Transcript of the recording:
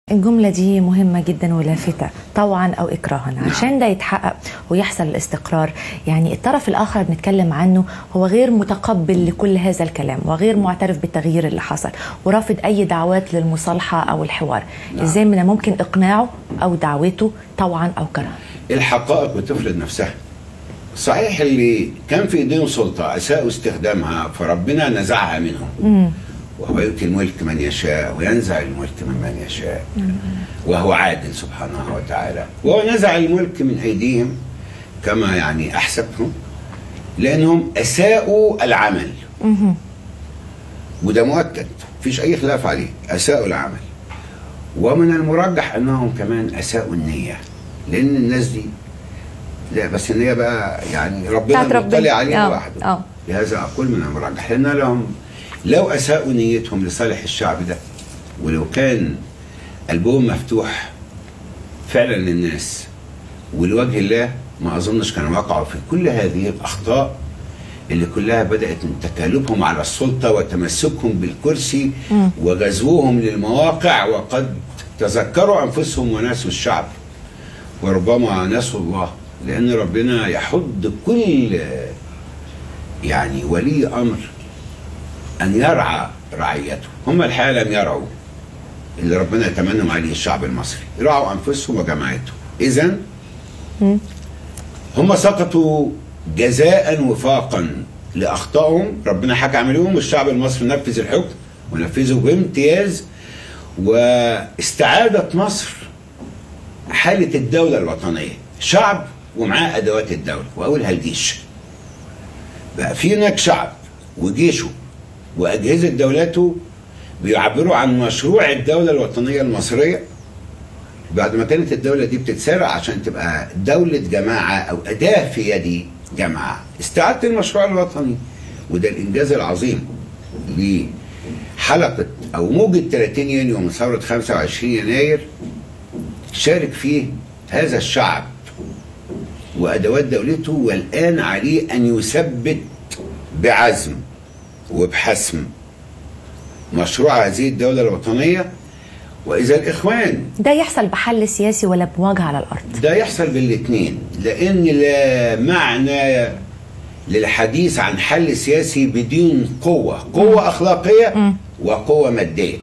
الجملة دي مهمة جدا ولافتة طوعا أو إكراها عشان ده يتحقق ويحصل الاستقرار يعني الطرف الآخر بنتكلم عنه هو غير متقبل لكل هذا الكلام وغير معترف بالتغيير اللي حصل ورافض أي دعوات للمصالحة أو الحوار نعم. إزاي من ممكن إقناعه أو دعوته طوعا أو كرها الحقائق بتفرض نفسها صحيح اللي كان في ايديهم سلطه اساءوا استخدامها فربنا نزعها منهم وهو يؤتي الملك من يشاء وينزع الملك ممن يشاء وهو عادل سبحانه وتعالى وهو نزع الملك من ايديهم كما يعني احسبهم لانهم اساءوا العمل وده مؤكد مفيش اي خلاف عليه اساءوا العمل ومن المرجح انهم كمان اساءوا النيه لان الناس دي لا بس النيه بقى يعني ربنا بتاعت ربنا. مطلع عليها آه، لوحده آه. لهذا اقول من المرجح لان لهم لو اساءوا نيتهم لصالح الشعب ده ولو كان قلبهم مفتوح فعلا للناس ولوجه الله ما اظنش كانوا وقعوا في كل هذه الاخطاء اللي كلها بدات من تكالبهم على السلطه وتمسكهم بالكرسي وغزوهم للمواقع وقد تذكروا انفسهم ونسوا الشعب وربما نسوا الله لان ربنا يحض كل يعني ولي امر ان يرعى رعيته هم الحقيقه لم يرعوا اللي ربنا يتمنى عليه الشعب المصري رعوا انفسهم وجماعتهم اذا هم سقطوا جزاء وفاقا لاخطائهم ربنا حكى عملهم والشعب المصري نفذ الحكم ونفذه بامتياز واستعادت مصر حاله الدوله الوطنيه شعب ومعاه ادوات الدوله واولها الجيش بقى في هناك شعب وجيشه واجهزه دولته بيعبروا عن مشروع الدوله الوطنيه المصريه بعد ما كانت الدوله دي بتتسارع عشان تبقى دوله جماعه او اداه في يد جماعه استعادت المشروع الوطني وده الانجاز العظيم لحلقه او موجه 30 يونيو من ثوره 25 يناير شارك فيه هذا الشعب وادوات دولته والان عليه ان يثبت بعزم وبحسم مشروع هذه الدوله الوطنيه واذا الاخوان ده يحصل بحل سياسي ولا بمواجهة على الأرض ده يحصل بالاثنين لان لا معنى للحديث عن حل سياسي بدون قوه قوه اخلاقيه وقوه ماديه